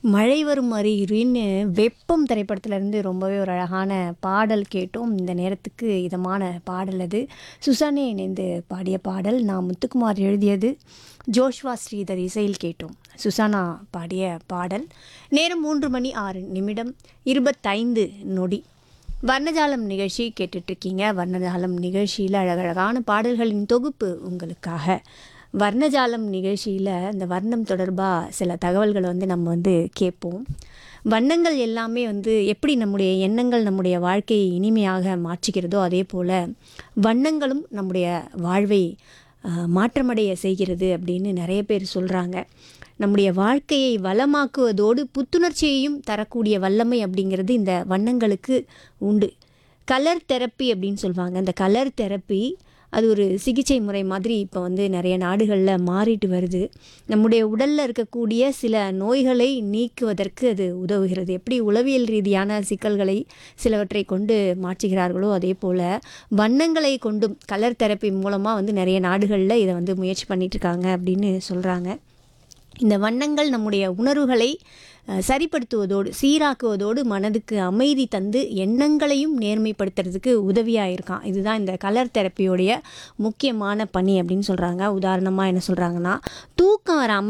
மழை வரும் அறிகுறின்னு வெப்பம் திரைப்படத்திலேருந்து ரொம்பவே ஒரு அழகான பாடல் கேட்டோம் இந்த நேரத்துக்கு இதமான பாடல் அது சுசானே இணைந்து பாடிய பாடல் நான் முத்துக்குமார் எழுதியது ஜோஷ்வா ஸ்ரீதர் இசையில் கேட்டோம் சுசானா பாடிய பாடல் நேரம் மூன்று மணி ஆறு நிமிடம் இருபத்தைந்து நொடி வர்ணஜாலம் நிகழ்ச்சி கேட்டுட்ருக்கீங்க வர்ணஜாலம் நிகழ்ச்சியில் அழகழகான பாடல்களின் தொகுப்பு உங்களுக்காக வர்ணஜாலம் நிகழ்ச்சியில் இந்த வர்ணம் தொடர்பாக சில தகவல்களை வந்து நம்ம வந்து கேட்போம் வண்ணங்கள் எல்லாமே வந்து எப்படி நம்முடைய எண்ணங்கள் நம்முடைய வாழ்க்கையை இனிமையாக மாற்றுகிறதோ அதே போல் வண்ணங்களும் நம்முடைய வாழ்வை ஆஹ், மாற்றமடைய செய்கிறது அப்படின்னு நிறைய பேர் சொல்கிறாங்க நம்முடைய வாழ்க்கையை வளமாக்குவதோடு புத்துணர்ச்சியையும் தரக்கூடிய வல்லமை அப்படிங்கிறது இந்த வண்ணங்களுக்கு உண்டு கலர் தெரப்பி அப்படின்னு சொல்லுவாங்க இந்த கலர் தெரப்பி அது ஒரு சிகிச்சை முறை மாதிரி இப்போ வந்து நிறைய நாடுகளில் மாறிட்டு வருது நம்முடைய உடலில் இருக்கக்கூடிய சில நோய்களை நீக்குவதற்கு அது உதவுகிறது எப்படி உளவியல் ரீதியான சிக்கல்களை சிலவற்றை கொண்டு மாற்றுகிறார்களோ அதே போல் வண்ணங்களை கொண்டும் கலர் தெரப்பி மூலமாக வந்து நிறைய நாடுகளில் இதை வந்து முயற்சி பண்ணிட்டு இருக்காங்க அப்படின்னு சொல்கிறாங்க இந்த வண்ணங்கள் நம்முடைய உணர்வுகளை அஹ், சரிப்படுத்துவதோடு சீராக்குவதோடு மனதுக்கு அமைதி தந்து எண்ணங்களையும் நேர்மைப்படுத்துறதுக்கு உதவியாக இருக்கான் இதுதான் இந்த கலர் தெரப்பியோடைய முக்கியமான பணி அப்படின்னு சொல்கிறாங்க உதாரணமாக என்ன சொல்கிறாங்கன்னா தூக்கம் வராமல்